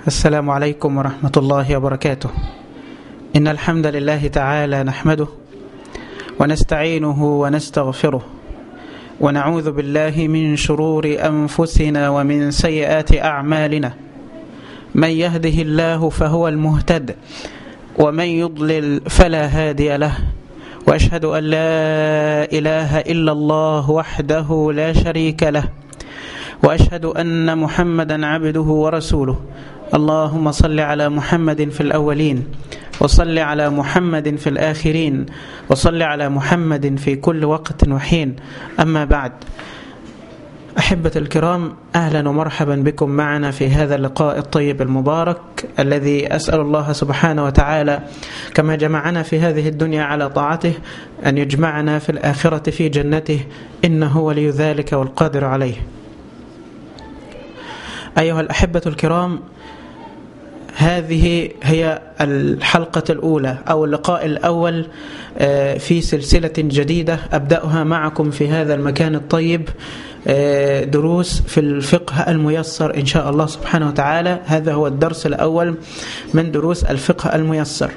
السلام عليكم ورحمة الله وبركاته إن الحمد لله تعالى نحمده ونستعينه ونستغفره ونعوذ بالله من شرور أنفسنا ومن سيئات أعمالنا من يهده الله فهو المهتد ومن يضلل فلا هادي له وأشهد أن لا إله إلا الله وحده لا شريك له وأشهد أن محمدا عبده ورسوله اللهم صل على محمد في الأولين وصل على محمد في الآخرين وصل على محمد في كل وقت وحين أما بعد أحبة الكرام أهلا ومرحبا بكم معنا في هذا اللقاء الطيب المبارك الذي أسأل الله سبحانه وتعالى كما جمعنا في هذه الدنيا على طاعته أن يجمعنا في الآخرة في جنته إنه ولي ذلك والقادر عليه أيها الأحبة الكرام هذه هي الحلقة الأولى أو اللقاء الأول في سلسلة جديدة أبدأها معكم في هذا المكان الطيب دروس في الفقه الميسر إن شاء الله سبحانه وتعالى هذا هو الدرس الأول من دروس الفقه الميسر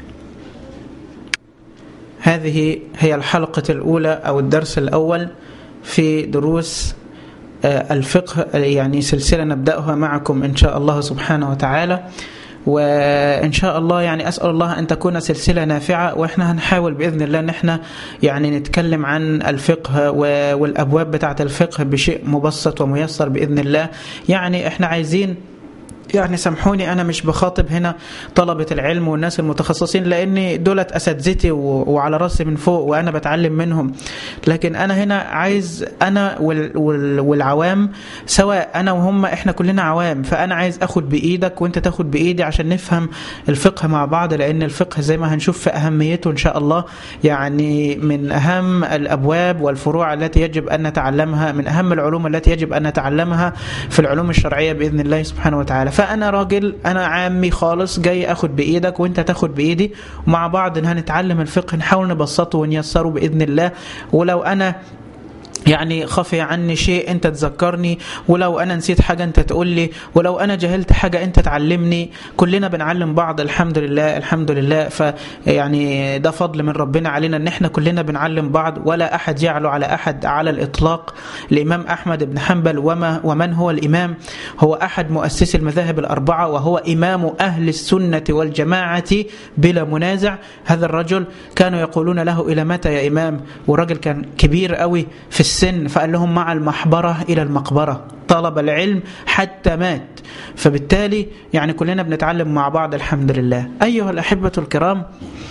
هذه هي الحلقة الأولى أو الدرس الأول في دروس الفقه يعني سلسلة نبدأها معكم إن شاء الله سبحانه وتعالى وإن شاء الله يعني أسأل الله أن تكون سلسلة نافعة وإحنا هنحاول بإذن الله أن إحنا يعني نتكلم عن الفقه والأبواب بتاعة الفقه بشيء مبسط وميسر بإذن الله يعني إحنا عايزين يعني سامحوني انا مش بخاطب هنا طلبه العلم والناس المتخصصين لان دولت اساتذتي وعلى راسي من فوق وانا بتعلم منهم لكن انا هنا عايز انا والعوام سواء انا وهم احنا كلنا عوام فانا عايز اخد بايدك وانت تاخد بايدي عشان نفهم الفقه مع بعض لان الفقه زي ما هنشوف في اهميته ان شاء الله يعني من اهم الابواب والفروع التي يجب ان نتعلمها من اهم العلوم التي يجب ان نتعلمها في العلوم الشرعيه باذن الله سبحانه وتعالى فانا راجل انا عامي خالص جاي اخد بايدك وانت تاخد بايدي ومع بعض هنتعلم الفقه نحاول نبسطه ونيسره باذن الله ولو انا يعني خفي عني شيء انت تذكرني ولو انا نسيت حاجه انت تقول لي ولو انا جهلت حاجه انت تعلمني كلنا بنعلم بعض الحمد لله الحمد لله فيعني ده فضل من ربنا علينا ان احنا كلنا بنعلم بعض ولا احد يعلو على احد على الاطلاق الامام احمد بن حنبل وما ومن هو الامام هو احد مؤسسي المذاهب الاربعه وهو امام اهل السنه والجماعه بلا منازع هذا الرجل كانوا يقولون له الى متى يا امام والراجل كان كبير قوي في السن فقال لهم مع المحبرة إلى المقبرة طلب العلم حتى مات فبالتالي يعني كلنا بنتعلم مع بعض الحمد لله أيها الأحبة الكرام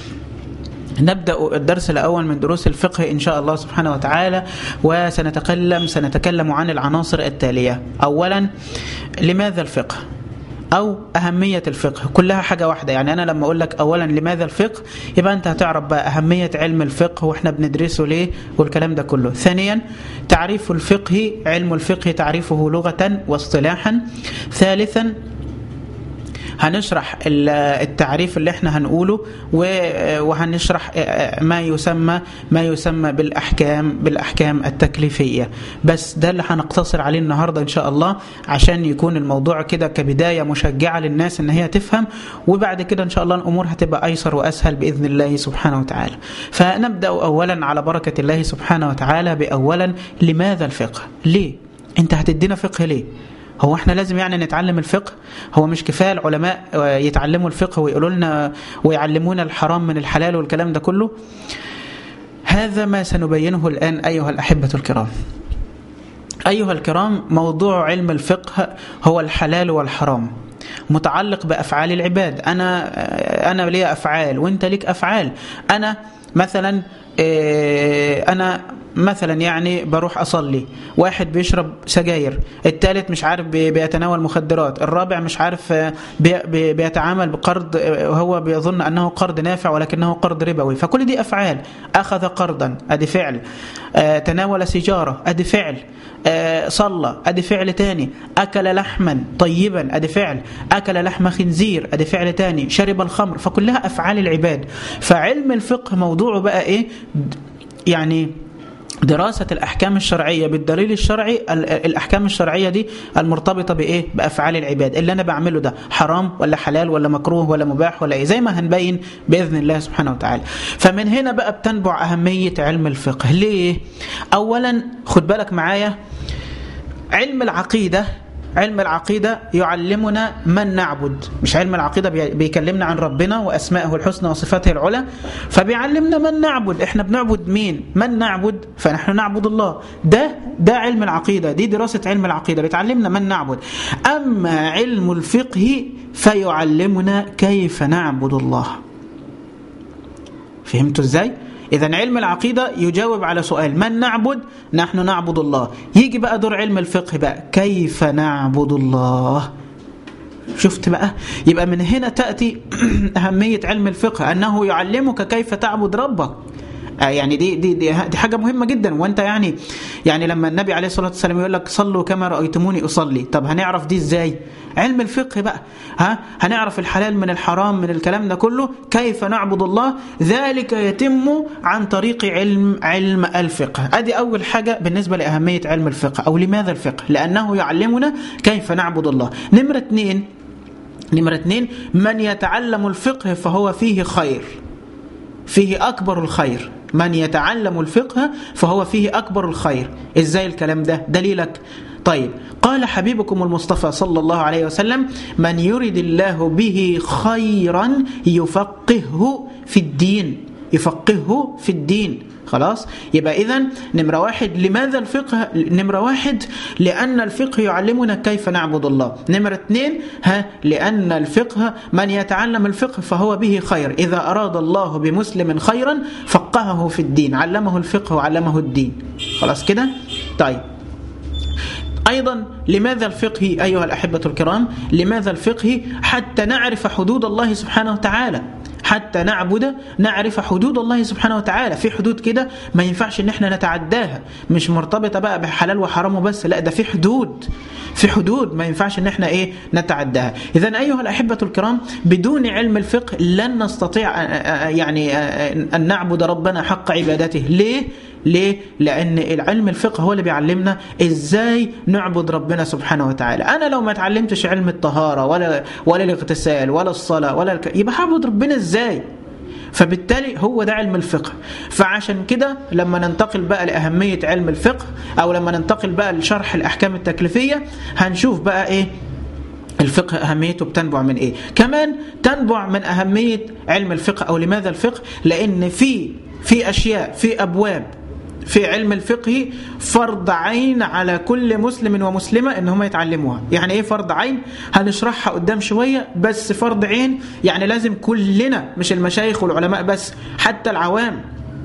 نبدأ الدرس الأول من دروس الفقه إن شاء الله سبحانه وتعالى وسنتكلم سنتكلم عن العناصر التالية أولا لماذا الفقه أو أهمية الفقه كلها حاجة واحدة يعني أنا لما أقول لك أولا لماذا الفقه يبقى أنت هتعرف بقى أهمية علم الفقه وإحنا بندرسه ليه والكلام ده كله ثانيا تعريف الفقه علم الفقه تعريفه لغة واصطلاحا ثالثا هنشرح التعريف اللي احنا هنقوله وهنشرح ما يسمى ما يسمى بالاحكام بالاحكام التكليفيه بس ده اللي هنقتصر عليه النهارده ان شاء الله عشان يكون الموضوع كده كبدايه مشجعه للناس ان هي تفهم وبعد كده ان شاء الله الامور هتبقى ايسر واسهل باذن الله سبحانه وتعالى فنبدا اولا على بركه الله سبحانه وتعالى باولا لماذا الفقه ليه انت هتدينا فقه ليه هو احنا لازم يعني نتعلم الفقه هو مش كفايه العلماء يتعلموا الفقه ويقولوا لنا ويعلمونا الحرام من الحلال والكلام ده كله هذا ما سنبينه الان ايها الاحبه الكرام ايها الكرام موضوع علم الفقه هو الحلال والحرام متعلق بافعال العباد انا انا لي افعال وانت ليك افعال انا مثلا انا مثلا يعني بروح اصلي واحد بيشرب سجاير الثالث مش عارف بيتناول مخدرات الرابع مش عارف بي بيتعامل بقرض وهو بيظن انه قرض نافع ولكنه قرض ربوي فكل دي افعال اخذ قرضا ادي فعل تناول سيجاره ادي فعل صلى ادي فعل تاني اكل لحما طيبا ادي فعل اكل لحم خنزير ادي فعل تاني شرب الخمر فكلها افعال العباد فعلم الفقه موضوعه بقى ايه يعني دراسة الأحكام الشرعية بالدليل الشرعي الأحكام الشرعية دي المرتبطة بإيه؟ بأفعال العباد اللي أنا بعمله ده حرام ولا حلال ولا مكروه ولا مباح ولا إيه زي ما هنبين بإذن الله سبحانه وتعالى فمن هنا بقى بتنبع أهمية علم الفقه ليه؟ أولا خد بالك معايا علم العقيدة علم العقيدة يعلمنا من نعبد مش علم العقيدة بيكلمنا عن ربنا وأسمائه الحسنى وصفاته العلى فبيعلمنا من نعبد احنا بنعبد مين من نعبد فنحن نعبد الله ده ده علم العقيدة دي دراسة علم العقيدة بتعلمنا من نعبد أما علم الفقه فيعلمنا كيف نعبد الله فهمتوا ازاي؟ إذا علم العقيدة يجاوب على سؤال من نعبد نحن نعبد الله يجي بقى دور علم الفقه بقى كيف نعبد الله شفت بقى يبقى من هنا تأتي أهمية علم الفقه أنه يعلمك كيف تعبد ربك يعني دي دي دي, دي حاجه مهمه جدا وانت يعني يعني لما النبي عليه الصلاه والسلام يقول لك صلوا كما رايتموني اصلي طب هنعرف دي ازاي علم الفقه بقى ها هنعرف الحلال من الحرام من الكلام ده كله كيف نعبد الله ذلك يتم عن طريق علم علم الفقه ادي اول حاجه بالنسبه لاهميه علم الفقه او لماذا الفقه لانه يعلمنا كيف نعبد الله نمره اثنين نمره اثنين من يتعلم الفقه فهو فيه خير فيه أكبر الخير من يتعلم الفقه فهو فيه أكبر الخير إزاي الكلام ده دليلك طيب قال حبيبكم المصطفى صلى الله عليه وسلم من يرد الله به خيرا يفقهه في الدين يفقهه في الدين خلاص يبقى إذا نمرة واحد لماذا الفقه نمرة واحد لأن الفقه يعلمنا كيف نعبد الله نمرة اثنين ها لأن الفقه من يتعلم الفقه فهو به خير إذا أراد الله بمسلم خيرا فقهه في الدين علمه الفقه وعلمه الدين خلاص كده طيب أيضا لماذا الفقه أيها الأحبة الكرام لماذا الفقه حتى نعرف حدود الله سبحانه وتعالى حتى نعبد نعرف حدود الله سبحانه وتعالى في حدود كده ما ينفعش ان احنا نتعداها مش مرتبطة بقى بحلال وحرام وبس لا ده في حدود في حدود ما ينفعش ان احنا ايه نتعداها اذا ايها الاحبة الكرام بدون علم الفقه لن نستطيع يعني ان نعبد ربنا حق عبادته ليه ليه؟ لأن العلم الفقه هو اللي بيعلمنا إزاي نعبد ربنا سبحانه وتعالى أنا لو ما اتعلمتش علم الطهارة ولا ولا الاغتسال ولا الصلاة ولا الك... يبقى هعبد ربنا إزاي؟ فبالتالي هو ده علم الفقه فعشان كده لما ننتقل بقى لأهمية علم الفقه أو لما ننتقل بقى لشرح الأحكام التكليفية هنشوف بقى إيه الفقه أهميته بتنبع من إيه كمان تنبع من أهمية علم الفقه أو لماذا الفقه لأن في في أشياء في أبواب في علم الفقه فرض عين على كل مسلم ومسلمة ان هم يتعلموها يعني ايه فرض عين هنشرحها قدام شوية بس فرض عين يعني لازم كلنا مش المشايخ والعلماء بس حتى العوام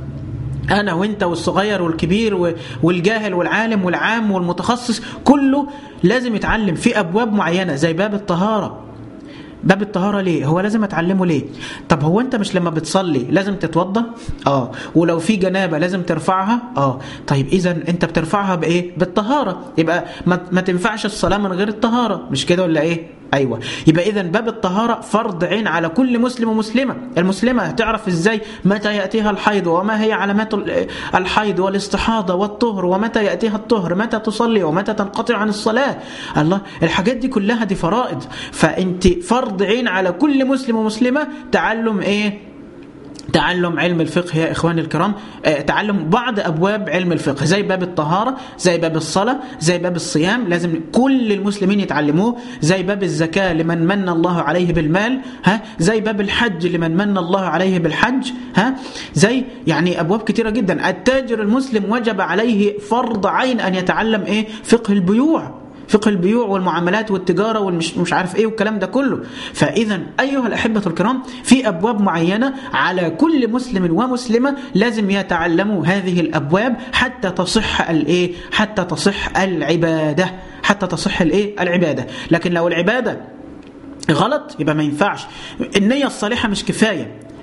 أنا وأنت والصغير والكبير والجاهل والعالم والعام والمتخصص كله لازم يتعلم في أبواب معينة زي باب الطهارة باب الطهاره ليه هو لازم اتعلمه ليه طب هو انت مش لما بتصلي لازم تتوضى اه ولو في جنابه لازم ترفعها اه طيب اذا انت بترفعها بايه بالطهاره يبقى ما, ما تنفعش الصلاه من غير الطهاره مش كده ولا ايه ايوه يبقى اذا باب الطهاره فرض عين على كل مسلم ومسلمه المسلمه هتعرف ازاي متى ياتيها الحيض وما هي علامات الحيض والاستحاضه والطهر ومتى ياتيها الطهر متى تصلي ومتى تنقطع عن الصلاه الله الحاجات دي كلها دي فرائض فانت فرض عين على كل مسلم ومسلمه تعلم ايه تعلم علم الفقه يا إخواني الكرام تعلم بعض أبواب علم الفقه زي باب الطهارة زي باب الصلاة زي باب الصيام لازم كل المسلمين يتعلموه زي باب الزكاة لمن من الله عليه بالمال ها زي باب الحج لمن من الله عليه بالحج ها زي يعني أبواب كثيرة جدا التاجر المسلم وجب عليه فرض عين أن يتعلم إيه فقه البيوع فقه البيوع والمعاملات والتجاره والمش مش عارف ايه والكلام ده كله فاذا ايها الاحبه الكرام في ابواب معينه على كل مسلم ومسلمه لازم يتعلموا هذه الابواب حتى تصح الايه حتى تصح العباده حتى تصح الايه العباده لكن لو العباده غلط يبقى ما ينفعش النيه الصالحه مش كفايه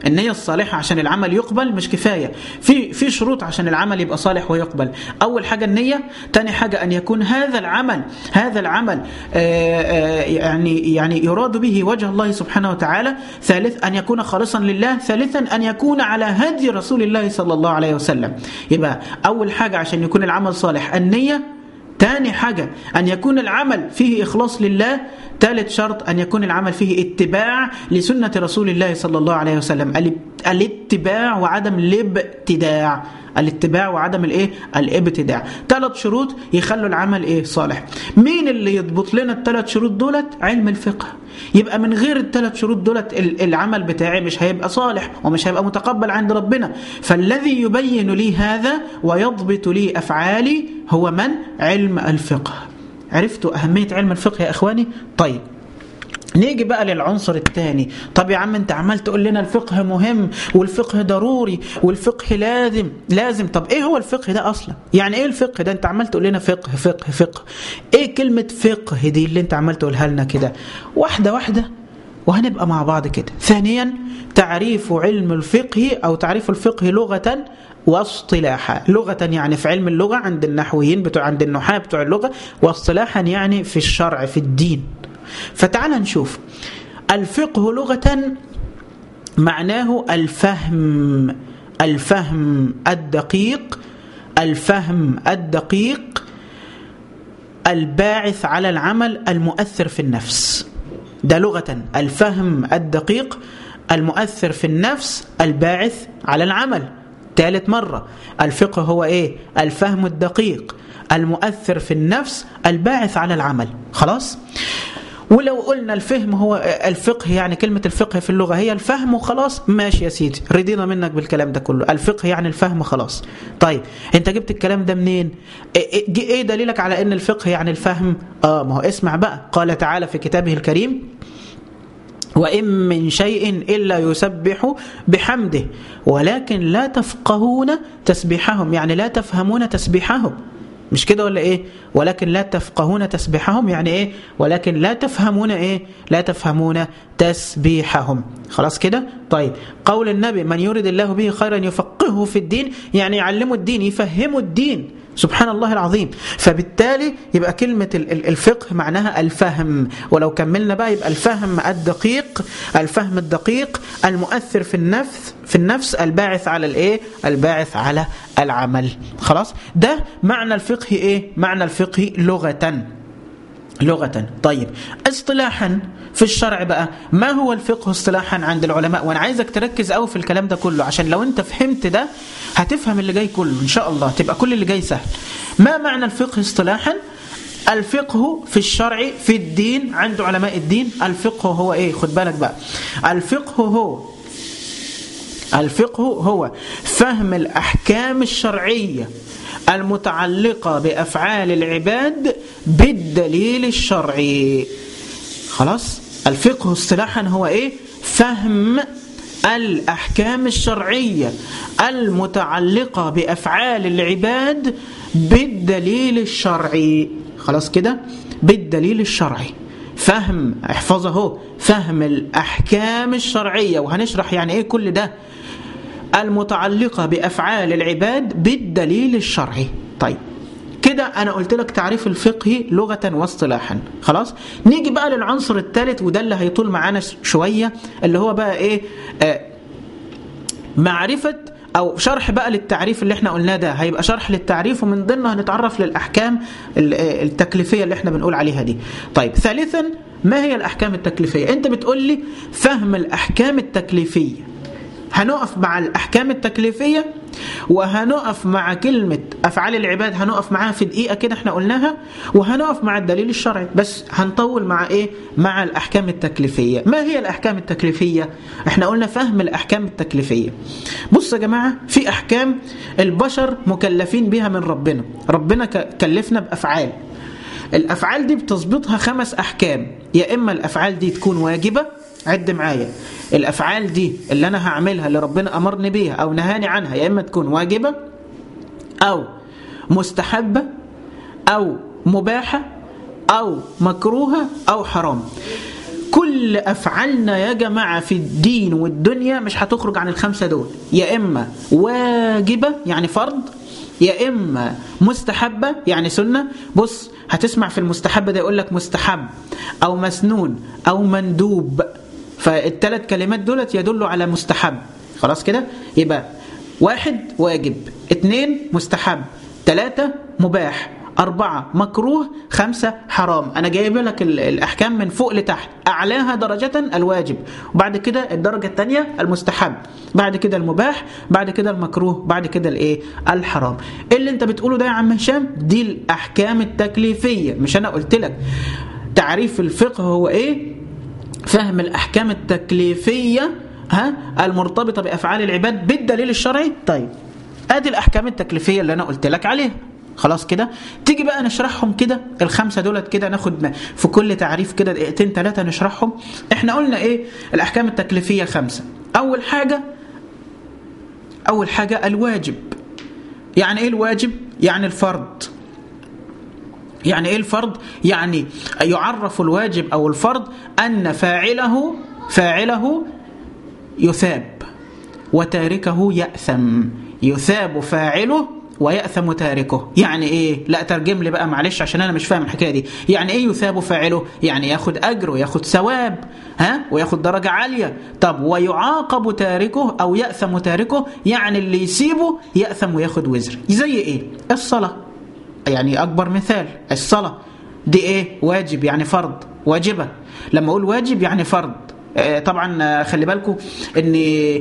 النية الصالحة عشان العمل يقبل مش كفاية في في شروط عشان العمل يبقى صالح ويقبل أول حاجة النية تاني حاجة أن يكون هذا العمل هذا العمل آآ آآ يعني يعني يراد به وجه الله سبحانه وتعالى ثالث أن يكون خالصا لله ثالثا أن يكون على هدي رسول الله صلى الله عليه وسلم يبقى أول حاجة عشان يكون العمل صالح النية تاني حاجة أن يكون العمل فيه إخلاص لله ثالث شرط أن يكون العمل فيه اتباع لسنة رسول الله صلى الله عليه وسلم الاتباع وعدم الابتداع الاتباع وعدم الايه الابتداع ثلاث شروط يخلوا العمل ايه صالح مين اللي يضبط لنا الثلاث شروط دولت علم الفقه يبقى من غير الثلاث شروط دولت العمل بتاعي مش هيبقى صالح ومش هيبقى متقبل عند ربنا فالذي يبين لي هذا ويضبط لي افعالي هو من علم الفقه عرفتوا اهميه علم الفقه يا اخواني طيب نيجي بقى للعنصر الثاني طب يا عم انت عمال تقول لنا الفقه مهم والفقه ضروري والفقه لازم لازم طب ايه هو الفقه ده اصلا يعني ايه الفقه ده انت عمال تقول لنا فقه فقه فقه ايه كلمة فقه دي اللي انت عمال تقولها لنا كده واحدة واحدة وهنبقى مع بعض كده ثانيا تعريف علم الفقه او تعريف الفقه لغة واصطلاحا لغة يعني في علم اللغة عند النحويين بتوع عند النحاة بتوع اللغة واصطلاحا يعني في الشرع في الدين فتعال نشوف الفقه لغة معناه الفهم الفهم الدقيق الفهم الدقيق الباعث على العمل المؤثر في النفس ده لغة الفهم الدقيق المؤثر في النفس الباعث على العمل ثالث مرة الفقه هو ايه الفهم الدقيق المؤثر في النفس الباعث على العمل خلاص ولو قلنا الفهم هو الفقه يعني كلمة الفقه في اللغة هي الفهم وخلاص ماشي يا سيدي رضينا منك بالكلام ده كله الفقه يعني الفهم خلاص طيب انت جبت الكلام ده منين ايه, ايه دليلك على ان الفقه يعني الفهم اه ما هو اسمع بقى قال تعالى في كتابه الكريم وإن من شيء إلا يسبح بحمده ولكن لا تفقهون تسبيحهم يعني لا تفهمون تسبيحهم مش كده ولا ايه ولكن لا تفقهون تسبيحهم يعني ايه ولكن لا تفهمون ايه لا تفهمون تسبيحهم خلاص كده طيب قول النبي من يريد الله به خيرا يفقهه في الدين يعني يعلمه الدين يفهمه الدين سبحان الله العظيم فبالتالي يبقى كلمة الفقه معناها الفهم ولو كملنا بقى يبقى الفهم الدقيق الفهم الدقيق المؤثر في النفس في النفس الباعث على الايه الباعث على العمل خلاص ده معنى الفقه ايه معنى الفقه لغة لغة طيب اصطلاحا في الشرع بقى ما هو الفقه اصطلاحا عند العلماء وانا عايزك تركز قوي في الكلام ده كله عشان لو انت فهمت ده هتفهم اللي جاي كله ان شاء الله تبقى كل اللي جاي سهل ما معنى الفقه اصطلاحا الفقه في الشرع في الدين عند علماء الدين الفقه هو ايه خد بالك بقى الفقه هو الفقه هو فهم الأحكام الشرعية المتعلقة بأفعال العباد بالدليل الشرعي خلاص الفقه اصطلاحا هو ايه فهم الأحكام الشرعية المتعلقة بأفعال العباد بالدليل الشرعي خلاص كده بالدليل الشرعي فهم احفظه فهم الأحكام الشرعية وهنشرح يعني ايه كل ده المتعلقة بأفعال العباد بالدليل الشرعي طيب كده أنا قلت لك تعريف الفقه لغة واصطلاحا خلاص نيجي بقى للعنصر الثالث وده اللي هيطول معانا شوية اللي هو بقى إيه آه معرفة أو شرح بقى للتعريف اللي احنا قلناه ده هيبقى شرح للتعريف ومن ضمنه هنتعرف للأحكام التكليفية اللي احنا بنقول عليها دي طيب ثالثا ما هي الأحكام التكليفية أنت بتقول لي فهم الأحكام التكليفية هنقف مع الأحكام التكليفية وهنقف مع كلمة أفعال العباد هنقف معاها في دقيقة كده احنا قلناها وهنقف مع الدليل الشرعي بس هنطول مع ايه مع الأحكام التكليفية ما هي الأحكام التكليفية احنا قلنا فهم الأحكام التكليفية بص يا جماعة في أحكام البشر مكلفين بها من ربنا ربنا كلفنا بأفعال الأفعال دي بتظبطها خمس أحكام يا إما الأفعال دي تكون واجبة عد معايا الأفعال دي اللي أنا هعملها اللي ربنا أمرني بيها أو نهاني عنها يا إما تكون واجبة أو مستحبة أو مباحة أو مكروهة أو حرام كل افعالنا يا جماعه في الدين والدنيا مش هتخرج عن الخمسه دول يا اما واجبه يعني فرض يا اما مستحبه يعني سنه بص هتسمع في المستحبه ده يقول لك مستحب او مسنون او مندوب فالثلاث كلمات دولت يدلوا على مستحب خلاص كده يبقى واحد واجب اثنين مستحب ثلاثة مباح أربعة مكروه خمسة حرام أنا جايب لك الأحكام من فوق لتحت أعلاها درجة الواجب وبعد كده الدرجة الثانية المستحب بعد كده المباح بعد كده المكروه بعد كده الإيه الحرام إيه اللي أنت بتقوله ده يا عم هشام دي الأحكام التكليفية مش أنا قلت لك تعريف الفقه هو إيه فهم الأحكام التكليفية ها المرتبطة بأفعال العباد بالدليل الشرعي طيب ادي الاحكام التكليفيه اللي انا قلت لك عليها خلاص كده تيجي بقى نشرحهم كده الخمسه دولت كده ناخد في كل تعريف كده دقيقتين ثلاثه نشرحهم احنا قلنا ايه الاحكام التكليفيه خمسه اول حاجه اول حاجه الواجب يعني ايه الواجب يعني الفرض يعني ايه الفرض يعني يعرف الواجب او الفرض ان فاعله فاعله يثاب وتاركه يأثم يثاب فاعله ويأثم تاركه يعني ايه لا ترجم لي بقى معلش عشان انا مش فاهم الحكايه دي يعني ايه يثاب فاعله يعني ياخد اجر وياخد ثواب ها وياخد درجه عاليه طب ويعاقب تاركه او يأثم تاركه يعني اللي يسيبه يأثم وياخد وزر زي ايه الصلاه يعني اكبر مثال الصلاه دي ايه واجب يعني فرض واجبه لما اقول واجب يعني فرض طبعا خلي بالكم ان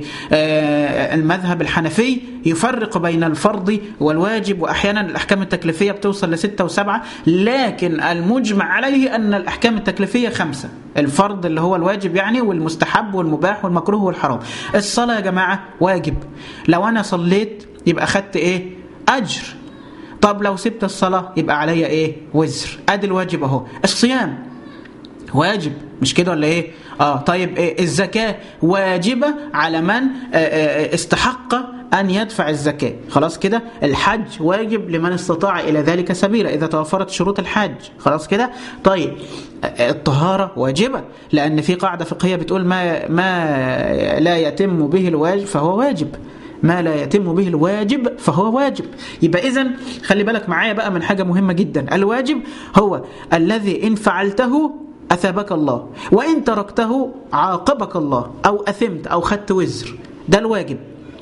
المذهب الحنفي يفرق بين الفرض والواجب واحيانا الاحكام التكليفيه بتوصل لستة وسبعة لكن المجمع عليه ان الاحكام التكليفيه خمسة الفرض اللي هو الواجب يعني والمستحب والمباح والمكروه والحرام الصلاه يا جماعه واجب لو انا صليت يبقى خدت ايه اجر طب لو سبت الصلاه يبقى عليا ايه وزر ادي الواجب اهو الصيام واجب مش كده ولا ايه اه طيب إيه الزكاه واجبه على من استحق ان يدفع الزكاه خلاص كده الحج واجب لمن استطاع الى ذلك سبيلا اذا توفرت شروط الحج خلاص كده طيب الطهاره واجبه لان في قاعده فقهيه بتقول ما ما لا يتم به الواجب فهو واجب ما لا يتم به الواجب فهو واجب يبقى اذا خلي بالك معايا بقى من حاجه مهمه جدا الواجب هو الذي ان فعلته أثابك الله وإن تركته عاقبك الله أو أثمت أو خدت وزر ده الواجب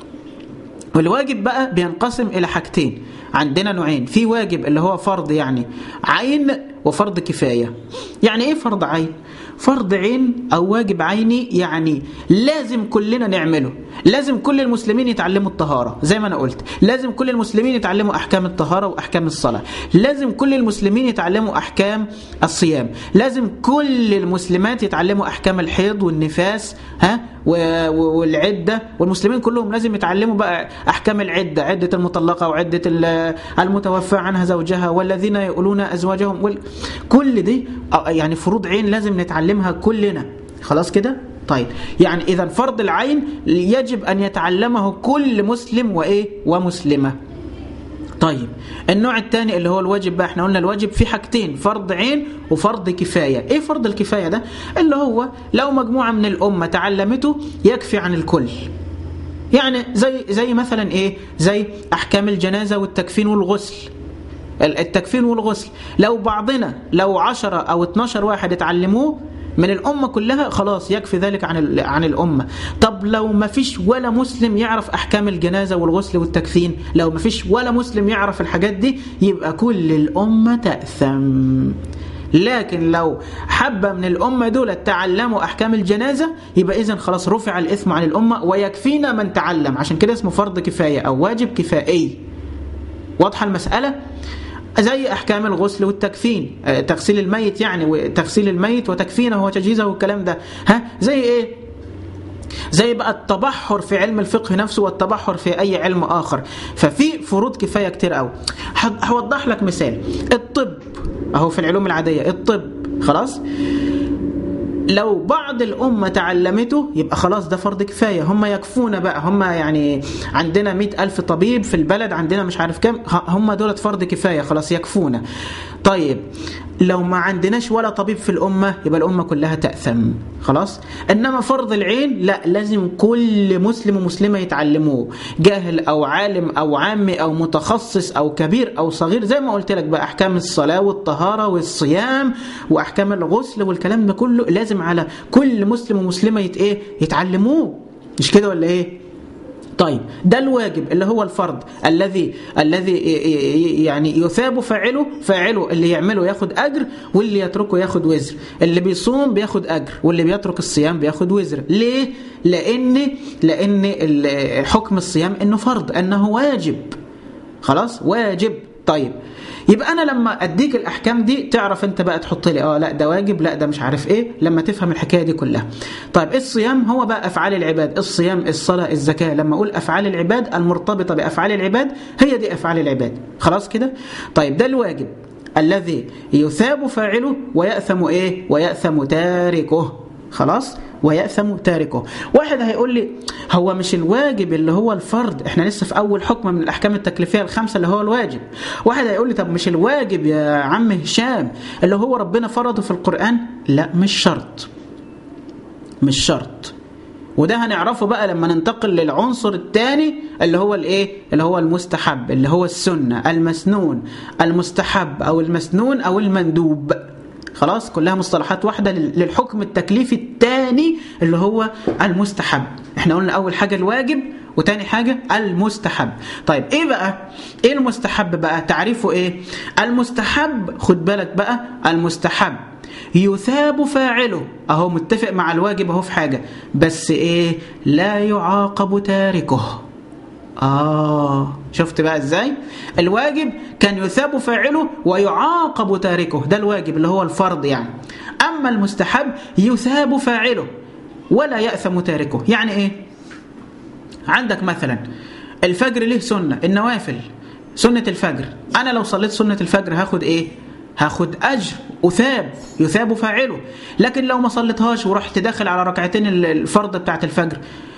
والواجب بقى بينقسم إلى حاجتين عندنا نوعين في واجب اللي هو فرض يعني عين وفرض كفاية يعني إيه فرض عين؟ فرض عين أو واجب عيني يعني لازم كلنا نعمله لازم كل المسلمين يتعلموا الطهارة زي ما أنا قلت لازم كل المسلمين يتعلموا أحكام الطهارة وأحكام الصلاة لازم كل المسلمين يتعلموا أحكام الصيام لازم كل المسلمات يتعلموا أحكام الحيض والنفاس ها والعدة والمسلمين كلهم لازم يتعلموا بقى أحكام العدة عدة المطلقة وعدة المتوفى عنها زوجها والذين يقولون أزواجهم وال... كل دي يعني فروض عين لازم نتعلمها كلنا خلاص كده طيب يعني إذا فرض العين يجب أن يتعلمه كل مسلم وإيه ومسلمة طيب النوع الثاني اللي هو الواجب بقى احنا قلنا الواجب في حاجتين فرض عين وفرض كفاية ايه فرض الكفاية ده اللي هو لو مجموعة من الأمة تعلمته يكفي عن الكل يعني زي زي مثلا ايه زي احكام الجنازة والتكفين والغسل التكفين والغسل لو بعضنا لو 10 او 12 واحد اتعلموه من الأمة كلها خلاص يكفي ذلك عن عن الأمة طب لو ما فيش ولا مسلم يعرف أحكام الجنازة والغسل والتكفين لو ما فيش ولا مسلم يعرف الحاجات دي يبقى كل الأمة تأثم لكن لو حبة من الأمة دول تعلموا أحكام الجنازة يبقى إذن خلاص رفع الإثم عن الأمة ويكفينا من تعلم عشان كده اسمه فرض كفاية أو واجب كفائي واضحة المسألة؟ زي احكام الغسل والتكفين تغسيل الميت يعني تغسيل الميت وتكفينه وتجهيزه والكلام ده ها زي ايه زي بقى التبحر في علم الفقه نفسه والتبحر في اي علم اخر ففي فروض كفايه كتير قوي هوضح لك مثال الطب اهو في العلوم العاديه الطب خلاص لو بعض الأمة تعلمته يبقى خلاص ده فرض كفاية هم يكفونا بقى هم يعني عندنا مئة ألف طبيب في البلد عندنا مش عارف كم هم دولت فرض كفاية خلاص يكفونا طيب لو ما عندناش ولا طبيب في الأمة يبقى الأمة كلها تأثم خلاص إنما فرض العين لا لازم كل مسلم ومسلمة يتعلموه جاهل أو عالم أو عامي أو متخصص أو كبير أو صغير زي ما قلت لك بقى أحكام الصلاة والطهارة والصيام وأحكام الغسل والكلام ده كله لازم على كل مسلم ومسلمة يت إيه يتعلموه مش كده ولا إيه طيب ده الواجب اللي هو الفرض الذي الذي يعني يثاب فاعله فاعله اللي يعمله ياخد اجر واللي يتركه ياخد وزر اللي بيصوم بياخد اجر واللي بيترك الصيام بياخد وزر ليه لان لان حكم الصيام انه فرض انه واجب خلاص واجب طيب يبقى انا لما اديك الاحكام دي تعرف انت بقى تحط لي اه لا ده واجب لا ده مش عارف ايه لما تفهم الحكايه دي كلها طيب الصيام هو بقى افعال العباد الصيام الصلاه الزكاه لما اقول افعال العباد المرتبطه بافعال العباد هي دي افعال العباد خلاص كده طيب ده الواجب الذي يثاب فاعله ويأثم ايه ويأثم تاركه خلاص ويأثم تاركه واحد هيقول لي هو مش الواجب اللي هو الفرض احنا لسه في اول حكم من الاحكام التكليفيه الخمسه اللي هو الواجب واحد هيقول لي طب مش الواجب يا عم هشام اللي هو ربنا فرضه في القرآن لا مش شرط مش شرط وده هنعرفه بقى لما ننتقل للعنصر الثاني اللي هو الايه اللي هو المستحب اللي هو السنه المسنون المستحب او المسنون او المندوب خلاص كلها مصطلحات واحدة للحكم التكليفي الثاني اللي هو المستحب احنا قلنا اول حاجة الواجب وتاني حاجة المستحب طيب ايه بقى ايه المستحب بقى تعريفه ايه المستحب خد بالك بقى المستحب يثاب فاعله اهو متفق مع الواجب اهو في حاجة بس ايه لا يعاقب تاركه آه شفت بقى ازاي الواجب كان يثاب فاعله ويعاقب تاركه ده الواجب اللي هو الفرض يعني أما المستحب يثاب فاعله ولا يأثم تاركه يعني إيه عندك مثلا الفجر له سنة النوافل سنة الفجر أنا لو صليت سنة الفجر هاخد إيه هاخد أجر أثاب يثاب فاعله لكن لو ما صليتهاش ورحت داخل على ركعتين الفرض بتاعت الفجر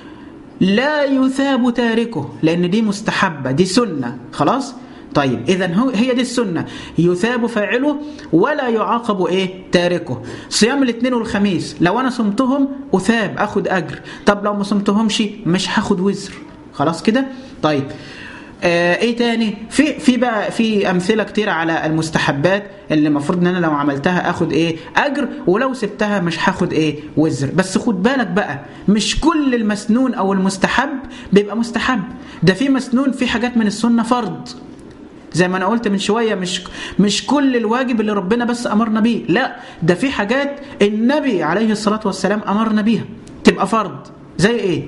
لا يثاب تاركه لأن دي مستحبة دي سنة خلاص طيب إذا هو هي دي السنة يثاب فاعله ولا يعاقب إيه تاركه صيام الاثنين والخميس لو أنا صمتهم أثاب أخد أجر طب لو ما صمتهمش مش هاخد وزر خلاص كده طيب آه ايه تاني في في بقى في امثله كتير على المستحبات اللي المفروض ان انا لو عملتها اخد ايه اجر ولو سبتها مش هاخد ايه وزر بس خد بالك بقى مش كل المسنون او المستحب بيبقى مستحب ده في مسنون في حاجات من السنه فرض زي ما انا قلت من شويه مش مش كل الواجب اللي ربنا بس امرنا بيه لا ده في حاجات النبي عليه الصلاه والسلام امرنا بيها تبقى فرض زي ايه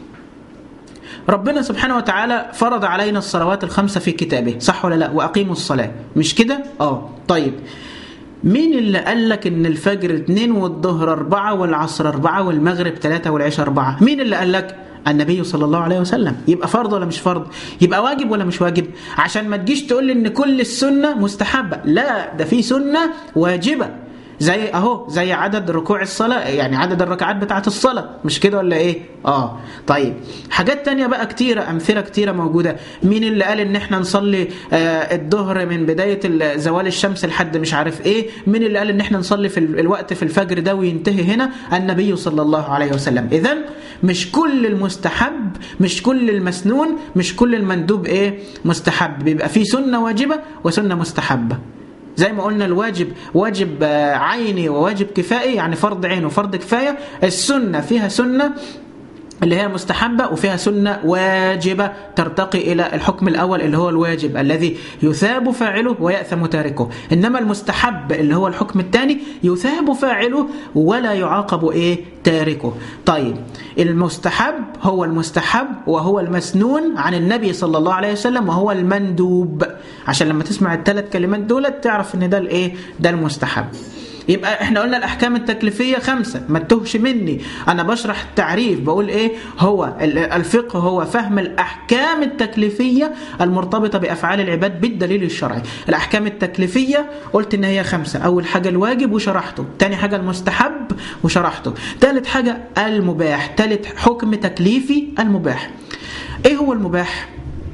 ربنا سبحانه وتعالى فرض علينا الصلوات الخمسة في كتابه صح ولا لا وأقيموا الصلاة مش كده آه طيب مين اللي قال لك ان الفجر اتنين والظهر اربعة والعصر اربعة والمغرب ثلاثة والعشاء اربعة مين اللي قال لك النبي صلى الله عليه وسلم يبقى فرض ولا مش فرض يبقى واجب ولا مش واجب عشان ما تجيش تقول لي ان كل السنة مستحبة لا ده في سنة واجبة زي اهو زي عدد ركوع الصلاة يعني عدد الركعات بتاعت الصلاة مش كده ولا ايه اه طيب حاجات تانية بقى كتيرة امثلة كتيرة موجودة مين اللي قال ان احنا نصلي آه الظهر من بداية زوال الشمس لحد مش عارف ايه مين اللي قال ان احنا نصلي في الوقت في الفجر ده وينتهي هنا النبي صلى الله عليه وسلم اذا مش كل المستحب مش كل المسنون مش كل المندوب ايه مستحب بيبقى في سنة واجبة وسنة مستحبة زي ما قلنا الواجب واجب عيني وواجب كفائي يعني فرض عين وفرض كفاية السنة فيها سنة اللي هي مستحبة وفيها سنة واجبة ترتقي إلى الحكم الأول اللي هو الواجب الذي يثاب فاعله ويأثم تاركه إنما المستحب اللي هو الحكم الثاني يثاب فاعله ولا يعاقب إيه تاركه طيب المستحب هو المستحب وهو المسنون عن النبي صلى الله عليه وسلم وهو المندوب عشان لما تسمع الثلاث كلمات دول تعرف ان ده الايه ده المستحب يبقى احنا قلنا الاحكام التكليفيه خمسه ما تتوهش مني انا بشرح التعريف بقول ايه هو الفقه هو فهم الاحكام التكليفيه المرتبطه بافعال العباد بالدليل الشرعي الاحكام التكليفيه قلت ان هي خمسه اول حاجه الواجب وشرحته تاني حاجه المستحب وشرحته ثالث حاجه المباح ثالث حكم تكليفي المباح ايه هو المباح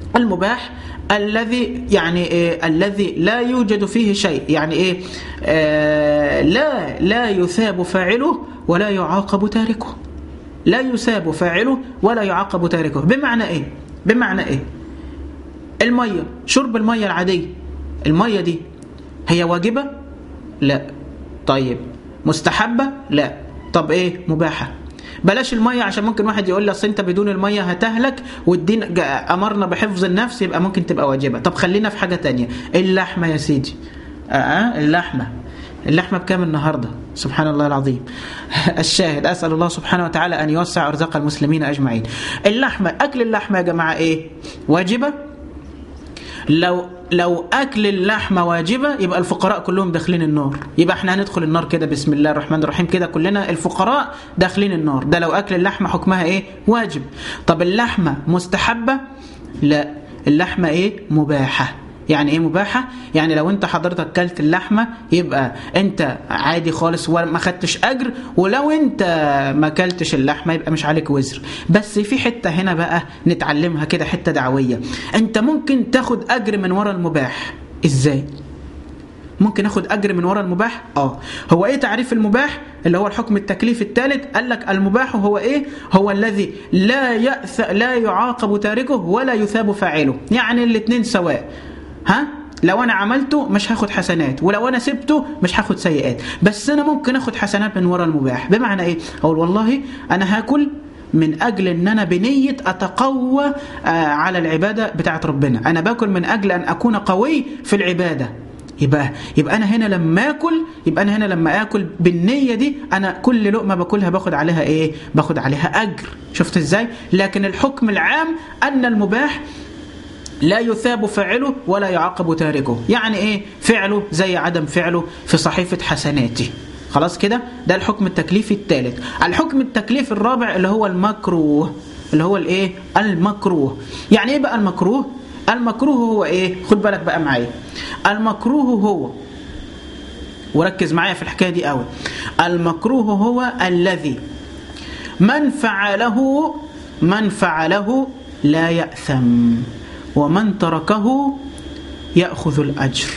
المباح الذي يعني إيه الذي لا يوجد فيه شيء يعني ايه آه لا لا يثاب فاعله ولا يعاقب تاركه لا يثاب فاعله ولا يعاقب تاركه بمعنى ايه بمعنى ايه الميه شرب الميه العاديه الميه دي هي واجبه لا طيب مستحبه لا طب ايه مباحه بلاش الميه عشان ممكن واحد يقول لي اصل انت بدون الميه هتهلك والدين جا- امرنا بحفظ النفس يبقى ممكن تبقى واجبه طب خلينا في حاجه تانية اللحمه يا سيدي اه آه، اللحمه اللحمه بكام النهارده سبحان الله العظيم الشاهد اسال الله سبحانه وتعالى ان يوسع ارزاق المسلمين اجمعين اللحمه اكل اللحمه يا جماعه ايه واجبه لو لو اكل اللحمه واجبه يبقى الفقراء كلهم داخلين النار يبقى احنا هندخل النار كده بسم الله الرحمن الرحيم كده كلنا الفقراء داخلين النار ده لو اكل اللحمه حكمها ايه واجب طب اللحمه مستحبه لا اللحمه ايه مباحه يعني ايه مباحه يعني لو انت حضرتك كلت اللحمه يبقى انت عادي خالص وما خدتش اجر ولو انت ما كلتش اللحمه يبقى مش عليك وزر بس في حته هنا بقى نتعلمها كده حته دعويه انت ممكن تاخد اجر من ورا المباح ازاي ممكن اخد اجر من ورا المباح اه هو ايه تعريف المباح اللي هو الحكم التكليف الثالث قال لك المباح هو ايه هو الذي لا يأث لا يعاقب تاركه ولا يثاب فاعله يعني الاثنين سواء ها لو انا عملته مش هاخد حسنات ولو انا سبته مش هاخد سيئات بس انا ممكن اخد حسنات من ورا المباح بمعنى ايه اقول والله انا هاكل من اجل ان انا بنيه اتقوى آه، على العباده بتاعت ربنا انا باكل من اجل ان اكون قوي في العباده يبقى يبقى انا هنا لما اكل يبقى انا هنا لما اكل بالنيه دي انا كل لقمه باكلها باخد عليها ايه باخد عليها اجر شفت ازاي لكن الحكم العام ان المباح لا يثاب فاعله ولا يعاقب تاركه يعني ايه فعله زي عدم فعله في صحيفه حسناته خلاص كده ده الحكم التكليفي الثالث الحكم التكليفي الرابع اللي هو المكروه اللي هو الايه المكروه يعني ايه بقى المكروه المكروه هو ايه خد بالك بقى معايا المكروه هو وركز معايا في الحكايه دي قوي المكروه هو الذي من فعله من فعله لا يأثم ومن تركه يأخذ الأجر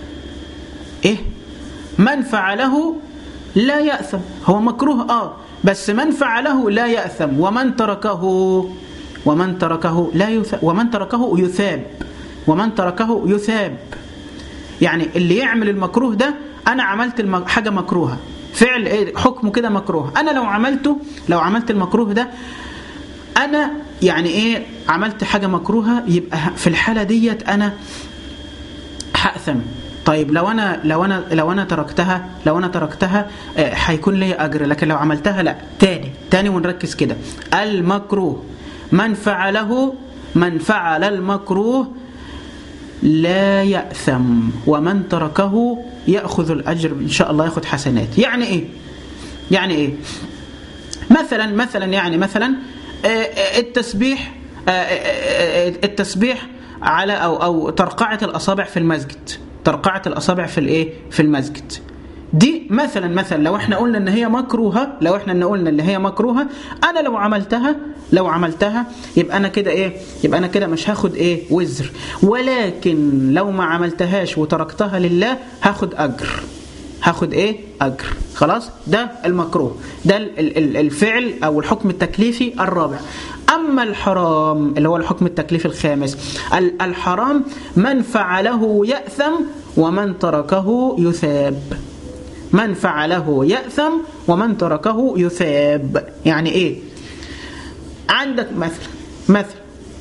إيه من فعله لا يأثم هو مكروه آه بس من فعله لا يأثم ومن تركه ومن تركه لا يثاب ومن تركه يثاب ومن تركه يثاب يعني اللي يعمل المكروه ده انا عملت الم... حاجه مكروهه فعل ايه حكمه كده مكروه انا لو عملته لو عملت المكروه ده انا يعني ايه عملت حاجه مكروهه يبقى في الحاله ديت انا هاثم طيب لو انا لو انا لو انا تركتها لو انا تركتها آه، هيكون لي اجر لكن لو عملتها لا تاني تاني ونركز كده المكروه من فعله من فعل المكروه لا يأثم ومن تركه يأخذ الأجر إن شاء الله يأخذ حسنات يعني إيه يعني إيه مثلا مثلا يعني مثلا آه، آه، التسبيح آه، آه، آه، التسبيح على أو أو ترقعة الأصابع في المسجد ترقعة الأصابع في الإيه في المسجد دي مثلا مثلا لو احنا قلنا ان هي مكروهه لو احنا ان قلنا ان هي مكروهه انا لو عملتها لو عملتها يبقى انا كده ايه يبقى انا كده مش هاخد ايه وزر ولكن لو ما عملتهاش وتركتها لله هاخد اجر هاخد ايه اجر خلاص ده المكروه ده ال- ال- ال- الفعل او الحكم التكليفي الرابع اما الحرام اللي هو الحكم التكليفي الخامس ال- الحرام من فعله ياثم ومن تركه يثاب من فعله يأثم ومن تركه يثاب يعني ايه عندك مثل مثل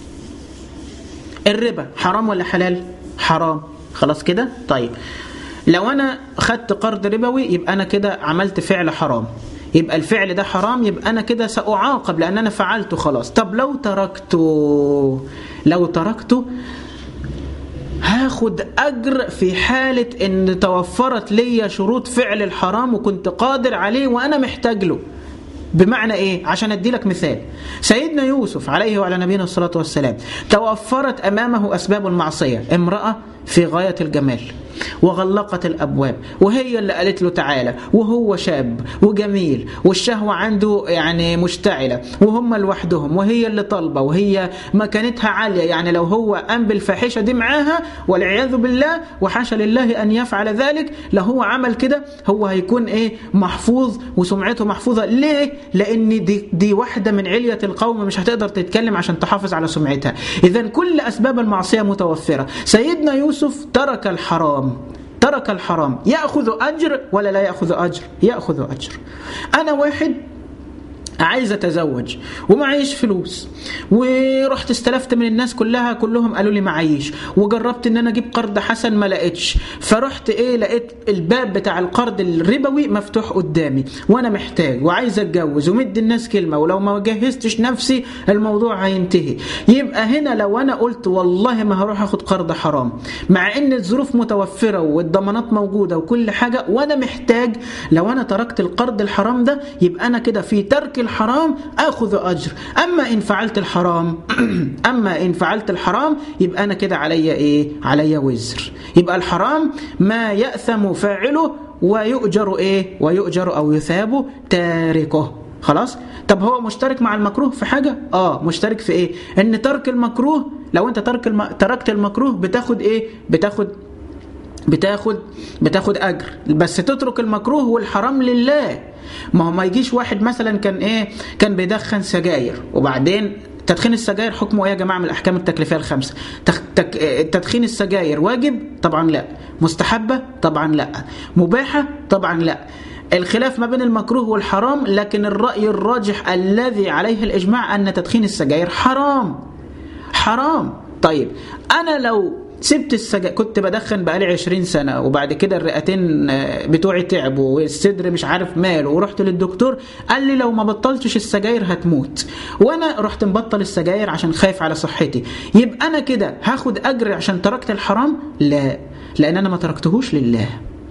الربا حرام ولا حلال حرام خلاص كده طيب لو انا خدت قرض ربوي يبقى انا كده عملت فعل حرام يبقى الفعل ده حرام يبقى انا كده سأعاقب لان انا فعلته خلاص طب لو تركته لو تركته هاخد اجر في حاله ان توفرت لي شروط فعل الحرام وكنت قادر عليه وانا محتاج له بمعنى ايه عشان ادي لك مثال سيدنا يوسف عليه وعلى نبينا الصلاه والسلام توفرت امامه اسباب المعصيه امراه في غايه الجمال وغلقت الأبواب وهي اللي قالت له تعالى وهو شاب وجميل والشهوة عنده يعني مشتعلة وهم لوحدهم وهي اللي طالبة وهي مكانتها عالية يعني لو هو قام بالفاحشة دي معاها والعياذ بالله وحاشا لله أن يفعل ذلك لو هو عمل كده هو هيكون إيه محفوظ وسمعته محفوظة ليه؟ لأن دي, دي واحدة من علية القوم مش هتقدر تتكلم عشان تحافظ على سمعتها إذا كل أسباب المعصية متوفرة سيدنا يوسف ترك الحرام ترك الحرام يأخذ أجر ولا لا يأخذ أجر يأخذ أجر أنا واحد عايز اتزوج ومعيش فلوس ورحت استلفت من الناس كلها كلهم قالوا لي معيش وجربت ان انا اجيب قرض حسن ما لقيتش فرحت ايه لقيت الباب بتاع القرض الربوي مفتوح قدامي وانا محتاج وعايز اتجوز ومد الناس كلمه ولو ما جهزتش نفسي الموضوع هينتهي يبقى هنا لو انا قلت والله ما هروح اخد قرض حرام مع ان الظروف متوفره والضمانات موجوده وكل حاجه وانا محتاج لو انا تركت القرض الحرام ده يبقى انا كده في ترك الحرام اخذ اجر اما ان فعلت الحرام اما ان فعلت الحرام يبقى انا كده عليا ايه عليا وزر يبقى الحرام ما ياثم فاعله ويؤجر ايه ويؤجر او يثاب تاركه خلاص طب هو مشترك مع المكروه في حاجه اه مشترك في ايه ان ترك المكروه لو انت ترك الم... تركت المكروه بتاخد ايه بتاخد بتاخد بتاخد اجر بس تترك المكروه والحرام لله ما هو ما يجيش واحد مثلا كان ايه كان بيدخن سجاير وبعدين تدخين السجاير حكمه ايه يا جماعه من الاحكام التكليفيه الخمسه تخ... تك... تدخين السجاير واجب طبعا لا مستحبه طبعا لا مباحه طبعا لا الخلاف ما بين المكروه والحرام لكن الراي الراجح الذي عليه الاجماع ان تدخين السجاير حرام حرام طيب انا لو سبت السجاير كنت بدخن بقالي 20 سنة وبعد كده الرئتين بتوعي تعبوا والصدر مش عارف ماله ورحت للدكتور قال لي لو ما بطلتش السجاير هتموت وانا رحت مبطل السجاير عشان خايف على صحتي يبقى انا كده هاخد اجر عشان تركت الحرام لا لان انا ما تركتهوش لله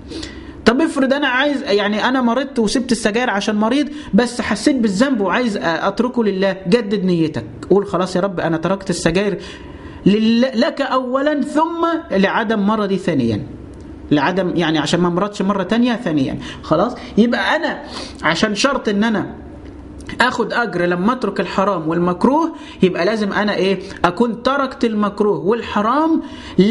طب افرض انا عايز يعني انا مرضت وسبت السجاير عشان مريض بس حسيت بالذنب وعايز اتركه لله جدد نيتك قول خلاص يا رب انا تركت السجاير لك اولا ثم لعدم مرضي ثانيا لعدم يعني عشان ما مرضش مره ثانيه ثانيا خلاص يبقى انا عشان شرط ان انا اخد اجر لما اترك الحرام والمكروه يبقى لازم انا ايه اكون تركت المكروه والحرام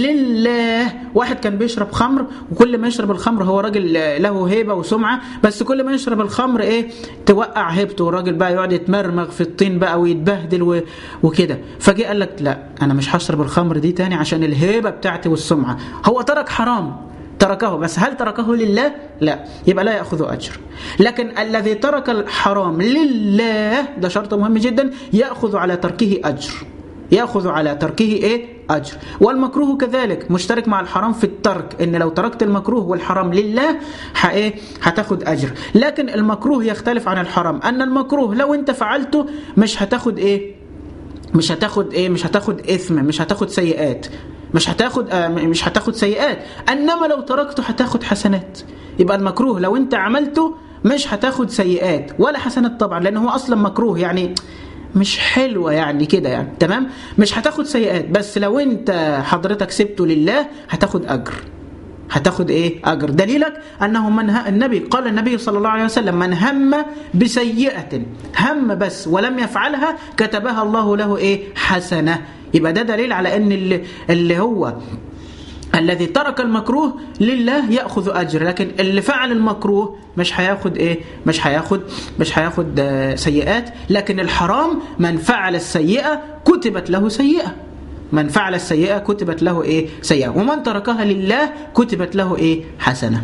لله واحد كان بيشرب خمر وكل ما يشرب الخمر هو راجل له هيبه وسمعه بس كل ما يشرب الخمر ايه توقع هيبته والراجل بقى يقعد يتمرمغ في الطين بقى ويتبهدل و... وكده فجه قال لك لا انا مش هشرب الخمر دي تاني عشان الهيبه بتاعتي والسمعه هو ترك حرام تركه بس هل تركه لله لا يبقى لا يأخذ أجر لكن الذي ترك الحرام لله ده شرط مهم جدا يأخذ على تركه أجر يأخذ على تركه إيه أجر والمكروه كذلك مشترك مع الحرام في الترك إن لو تركت المكروه والحرام لله إيه هتاخد أجر لكن المكروه يختلف عن الحرام أن المكروه لو أنت فعلته مش هتاخد إيه مش هتاخد إيه مش هتاخد إثم مش هتاخد سيئات مش هتاخد آه مش هتاخد سيئات انما لو تركته هتاخد حسنات يبقى المكروه لو انت عملته مش هتاخد سيئات ولا حسنات طبعا لان هو اصلا مكروه يعني مش حلوة يعني كده يعني تمام مش هتاخد سيئات بس لو انت حضرتك سبته لله هتاخد اجر هتاخد ايه اجر دليلك انه من ه... النبي قال النبي صلى الله عليه وسلم من هم بسيئه هم بس ولم يفعلها كتبها الله له ايه حسنه يبقى ده دليل على ان اللي, اللي هو الذي ترك المكروه لله ياخذ اجر لكن اللي فعل المكروه مش هياخد ايه مش هياخد مش هياخد سيئات لكن الحرام من فعل السيئه كتبت له سيئه من فعل السيئه كتبت له ايه سيئه ومن تركها لله كتبت له ايه حسنه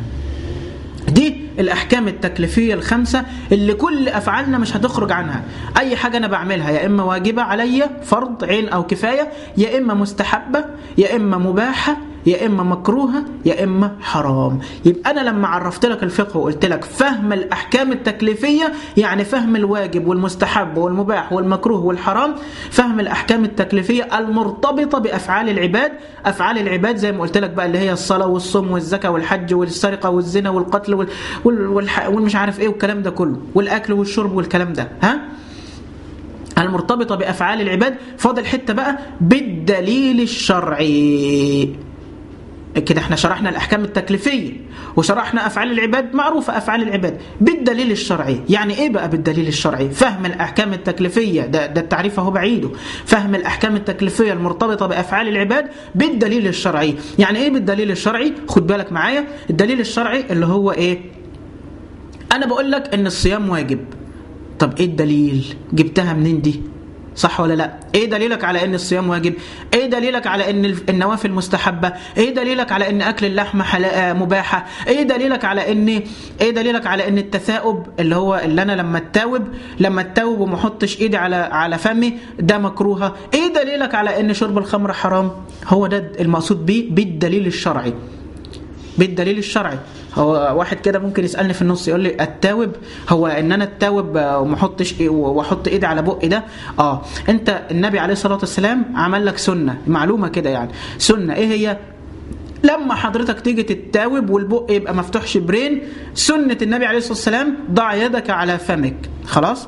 دي الأحكام التكليفية الخمسة اللي كل أفعالنا مش هتخرج عنها أي حاجة أنا بعملها يا إما واجبة عليا فرض عين أو كفاية يا إما مستحبة يا إما مباحة يا إما مكروهة يا إما حرام يبقى أنا لما عرفت لك الفقه وقلت لك فهم الأحكام التكليفية يعني فهم الواجب والمستحب والمباح والمكروه والحرام فهم الأحكام التكليفية المرتبطة بأفعال العباد أفعال العباد زي ما قلت لك بقى اللي هي الصلاة والصوم والزكاة والحج والسرقة والزنا والقتل وال... وال... والح... والمش عارف إيه والكلام ده كله والأكل والشرب والكلام ده ها المرتبطة بأفعال العباد فاضل حتة بقى بالدليل الشرعي كده احنا شرحنا الأحكام التكليفية وشرحنا أفعال العباد معروفة أفعال العباد بالدليل الشرعي يعني إيه بقى بالدليل الشرعي فهم الأحكام التكليفية ده, ده التعريف هو بعيده فهم الأحكام التكليفية المرتبطة بأفعال العباد بالدليل الشرعي يعني إيه بالدليل الشرعي خد بالك معايا الدليل الشرعي اللي هو إيه أنا بقول لك إن الصيام واجب طب إيه الدليل جبتها منين دي صح ولا لا ايه دليلك على ان الصيام واجب ايه دليلك على ان النوافل مستحبه ايه دليلك على ان اكل اللحم مباحه ايه دليلك على ان ايه دليلك على ان التثاؤب اللي هو اللي انا لما اتاوب لما اتاوب وما احطش ايدي على على فمي ده مكروهه ايه دليلك على ان شرب الخمر حرام هو ده المقصود بيه بالدليل الشرعي بالدليل الشرعي هو واحد كده ممكن يسالني في النص يقول لي التاوب هو ان انا التاوب وما احطش واحط ايدي على بقي ده اه انت النبي عليه الصلاه والسلام عمل لك سنه معلومه كده يعني سنه ايه هي لما حضرتك تيجي تتاوب والبق يبقى مفتوح شبرين سنه النبي عليه الصلاه والسلام ضع يدك على فمك خلاص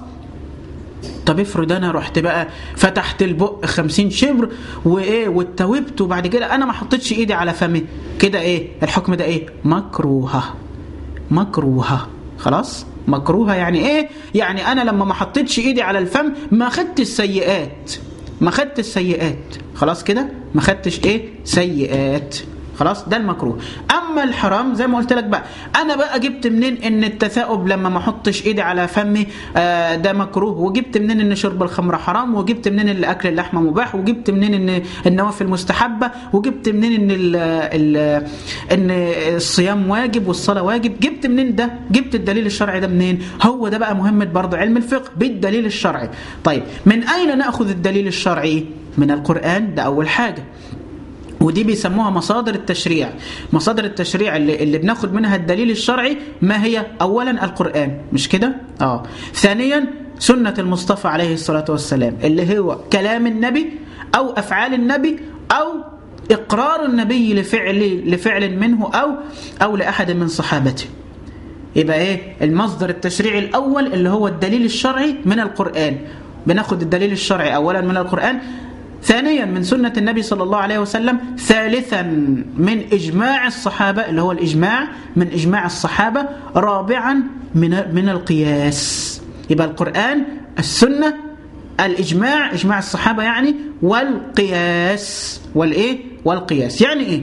طب افرض انا رحت بقى فتحت البق 50 شبر وايه واتوبت وبعد كده انا ما حطيتش ايدي على فمي كده ايه الحكم ده ايه مكروهه مكروهه خلاص مكروهه يعني ايه يعني انا لما ما حطيتش ايدي على الفم ما خدت السيئات ما خدت السيئات خلاص كده ما خدتش ايه سيئات خلاص ده المكروه اما الحرام زي ما قلت لك بقى انا بقى جبت منين ان التثاؤب لما ما احطش ايدي على فمي آه ده مكروه وجبت منين ان شرب الخمر حرام وجبت منين ان اكل اللحمه مباح وجبت منين ان النوافل مستحبه وجبت منين ان ال ال ان الصيام واجب والصلاه واجب جبت منين ده جبت الدليل الشرعي ده منين هو ده بقى مهمه برضه علم الفقه بالدليل الشرعي طيب من اين ناخذ الدليل الشرعي من القران ده اول حاجه ودي بيسموها مصادر التشريع مصادر التشريع اللي, اللي بناخد منها الدليل الشرعي ما هي اولا القرآن مش كده اه ثانيا سنة المصطفى عليه الصلاة والسلام اللي هو كلام النبي او افعال النبي او اقرار النبي لفعل لفعل منه او او لاحد من صحابته يبقى ايه المصدر التشريعي الاول اللي هو الدليل الشرعي من القرآن بناخد الدليل الشرعي اولا من القرآن ثانيا من سنة النبي صلى الله عليه وسلم ثالثا من إجماع الصحابة اللي هو الإجماع من إجماع الصحابة رابعا من من القياس يبقى القرآن السنة الإجماع إجماع الصحابة يعني والقياس والإيه والقياس يعني إيه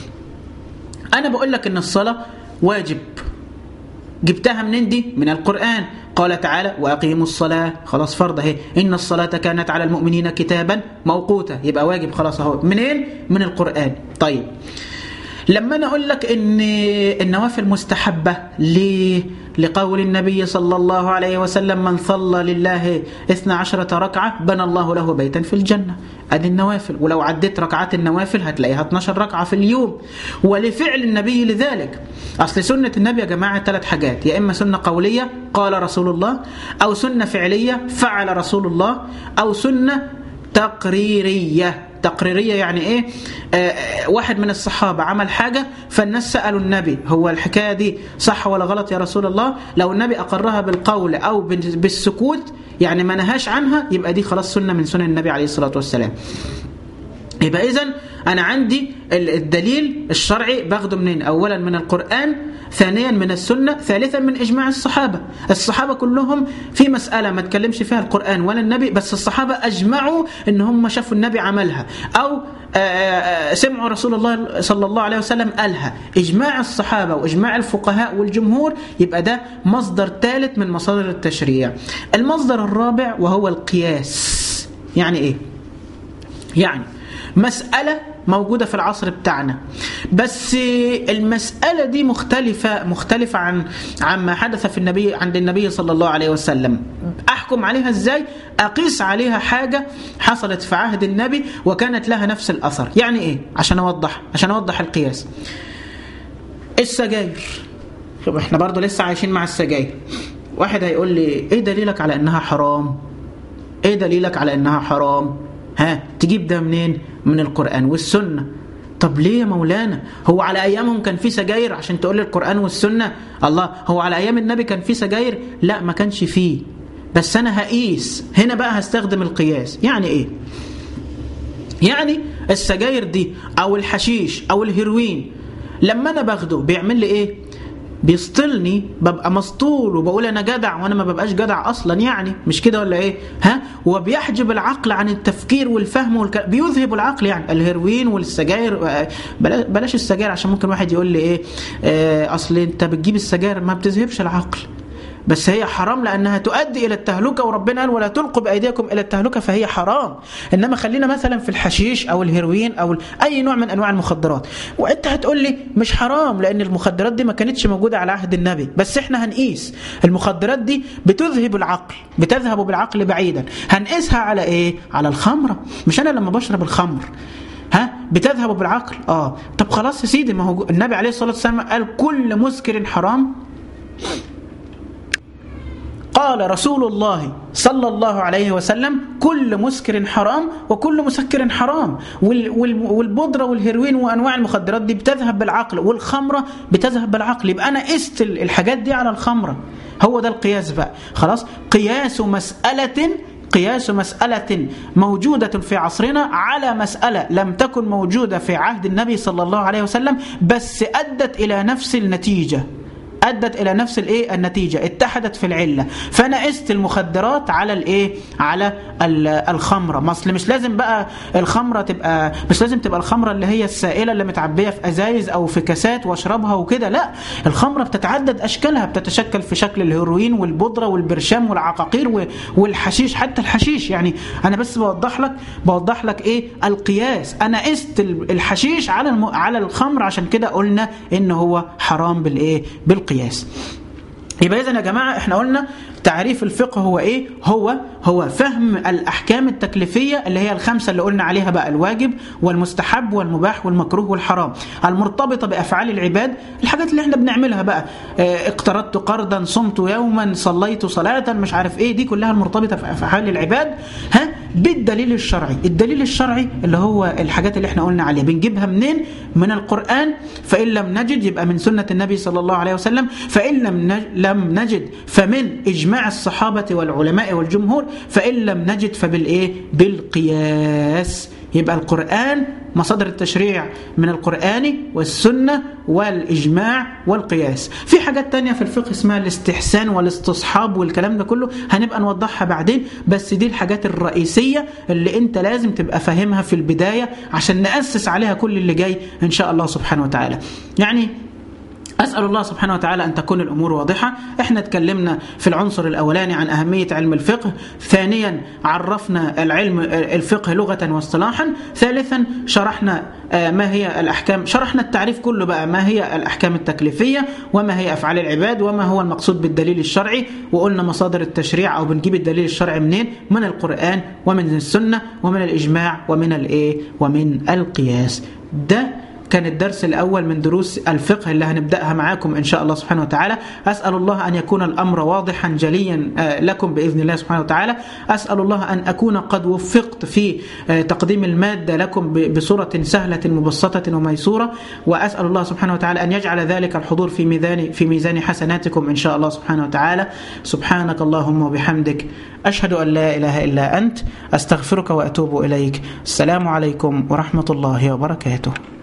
أنا بقول لك إن الصلاة واجب جبتها منين دي من القرآن قال تعالى وأقيموا الصلاة خلاص فرض اهي إن الصلاة كانت على المؤمنين كتابا موقوتا يبقى واجب خلاص اهو منين من القرآن طيب لما أنا أقول لك إن النوافل مستحبة ليه لقول النبي صلى الله عليه وسلم من صلى لله اثنى عشرة ركعة بنى الله له بيتا في الجنة ادي النوافل ولو عديت ركعات النوافل هتلاقيها 12 ركعة في اليوم ولفعل النبي لذلك أصل سنة النبي يا جماعة ثلاث حاجات يا إما سنة قولية قال رسول الله أو سنة فعلية فعل رسول الله أو سنة تقريرية تقريرية يعني إيه آه واحد من الصحابة عمل حاجة فالناس سألوا النبي هو الحكاية دي صح ولا غلط يا رسول الله لو النبي أقرها بالقول أو بالسكوت يعني ما نهاش عنها يبقى دي خلاص سنة من سنن النبي عليه الصلاة والسلام يبقى إذن أنا عندي الدليل الشرعي باخده منين أولا من القرآن ثانيا من السنة ثالثا من إجماع الصحابة الصحابة كلهم في مسألة ما تكلمش فيها القرآن ولا النبي بس الصحابة أجمعوا إن هم شافوا النبي عملها أو سمعوا رسول الله صلى الله عليه وسلم قالها إجماع الصحابة وإجماع الفقهاء والجمهور يبقى ده مصدر ثالث من مصادر التشريع المصدر الرابع وهو القياس يعني إيه؟ يعني مسألة موجودة في العصر بتاعنا بس المسألة دي مختلفة مختلفة عن عما حدث في النبي عند النبي صلى الله عليه وسلم أحكم عليها إزاي أقيس عليها حاجة حصلت في عهد النبي وكانت لها نفس الأثر يعني إيه عشان أوضح عشان أوضح القياس السجاير احنا برضو لسه عايشين مع السجاير واحد هيقول لي ايه دليلك على انها حرام ايه دليلك على انها حرام ها تجيب ده منين من القرآن والسنة طب ليه يا مولانا هو على أيامهم كان في سجاير عشان تقول لي القرآن والسنة الله هو على أيام النبي كان في سجاير لا ما كانش فيه بس أنا هقيس هنا بقى هستخدم القياس يعني إيه يعني السجاير دي او الحشيش او الهيروين لما انا باخده بيعمل لي ايه بيسطلني ببقى مسطول وبقول انا جدع وانا ما ببقاش جدع اصلا يعني مش كده ولا ايه ها وبيحجب العقل عن التفكير والفهم والك... بيذهب العقل يعني الهيروين والسجاير بلاش, بلاش السجاير عشان ممكن واحد يقول لي ايه آه اصل انت بتجيب السجاير ما بتذهبش العقل بس هي حرام لانها تؤدي الى التهلكه وربنا قال ولا تلقوا بايديكم الى التهلكه فهي حرام انما خلينا مثلا في الحشيش او الهيروين او اي نوع من انواع المخدرات وانت هتقول لي مش حرام لان المخدرات دي ما كانتش موجوده على عهد النبي بس احنا هنقيس المخدرات دي بتذهب العقل بتذهب بالعقل بعيدا هنقيسها على ايه على الخمره مش انا لما بشرب الخمر ها بتذهب بالعقل اه طب خلاص يا سيدي ما هو النبي عليه الصلاه والسلام قال كل مسكر حرام قال رسول الله صلى الله عليه وسلم كل مسكر حرام وكل مسكر حرام والبودرة والهيروين وأنواع المخدرات دي بتذهب بالعقل والخمرة بتذهب بالعقل يبقى أنا قست الحاجات دي على الخمرة هو ده القياس بقى خلاص قياس مسألة قياس مسألة موجودة في عصرنا على مسألة لم تكن موجودة في عهد النبي صلى الله عليه وسلم بس أدت إلى نفس النتيجة ادت الى نفس الايه النتيجه اتحدت في العله فانا قست المخدرات على الايه على الخمره ما اصل مش لازم بقى الخمره تبقى مش لازم تبقى الخمره اللي هي السائله اللي متعبيه في ازايز او في كاسات واشربها وكده لا الخمره بتتعدد اشكالها بتتشكل في شكل الهيروين والبودره والبرشام والعقاقير والحشيش حتى الحشيش يعني انا بس بوضح لك بوضح لك ايه القياس انا قست الحشيش على الم... على الخمر عشان كده قلنا ان هو حرام بالايه بالقياس القياس يبقى اذا يا جماعه احنا قلنا تعريف الفقه هو ايه هو هو فهم الاحكام التكليفيه اللي هي الخمسه اللي قلنا عليها بقى الواجب والمستحب والمباح والمكروه والحرام المرتبطه بافعال العباد الحاجات اللي احنا بنعملها بقى اه اقترضت قرضا صمت يوما صليت صلاه مش عارف ايه دي كلها المرتبطه بافعال العباد ها بالدليل الشرعي الدليل الشرعي اللي هو الحاجات اللي احنا قلنا عليها بنجيبها منين من القرآن فإن لم نجد يبقى من سنة النبي صلى الله عليه وسلم فإن لم لم نجد فمن إجماع الصحابة والعلماء والجمهور فإن لم نجد فبالإيه بالقياس يبقى القرآن مصادر التشريع من القرآن والسنة والإجماع والقياس في حاجات تانية في الفقه اسمها الاستحسان والاستصحاب والكلام ده كله هنبقى نوضحها بعدين بس دي الحاجات الرئيسية اللي انت لازم تبقى فاهمها في البداية عشان نأسس عليها كل اللي جاي إن شاء الله سبحانه وتعالى يعني أسأل الله سبحانه وتعالى أن تكون الأمور واضحة إحنا تكلمنا في العنصر الأولاني عن أهمية علم الفقه ثانيا عرفنا العلم الفقه لغة واصطلاحا ثالثا شرحنا ما هي الأحكام شرحنا التعريف كله بقى ما هي الأحكام التكليفية وما هي أفعال العباد وما هو المقصود بالدليل الشرعي وقلنا مصادر التشريع أو بنجيب الدليل الشرعي منين من القرآن ومن السنة ومن الإجماع ومن الإيه ومن القياس ده كان الدرس الأول من دروس الفقه اللي هنبدأها معاكم إن شاء الله سبحانه وتعالى أسأل الله أن يكون الأمر واضحا جليا لكم بإذن الله سبحانه وتعالى أسأل الله أن أكون قد وفقت في تقديم المادة لكم بصورة سهلة مبسطة وميسورة وأسأل الله سبحانه وتعالى أن يجعل ذلك الحضور في ميزان في ميزان حسناتكم إن شاء الله سبحانه وتعالى سبحانك اللهم وبحمدك أشهد أن لا إله إلا أنت أستغفرك وأتوب إليك السلام عليكم ورحمة الله وبركاته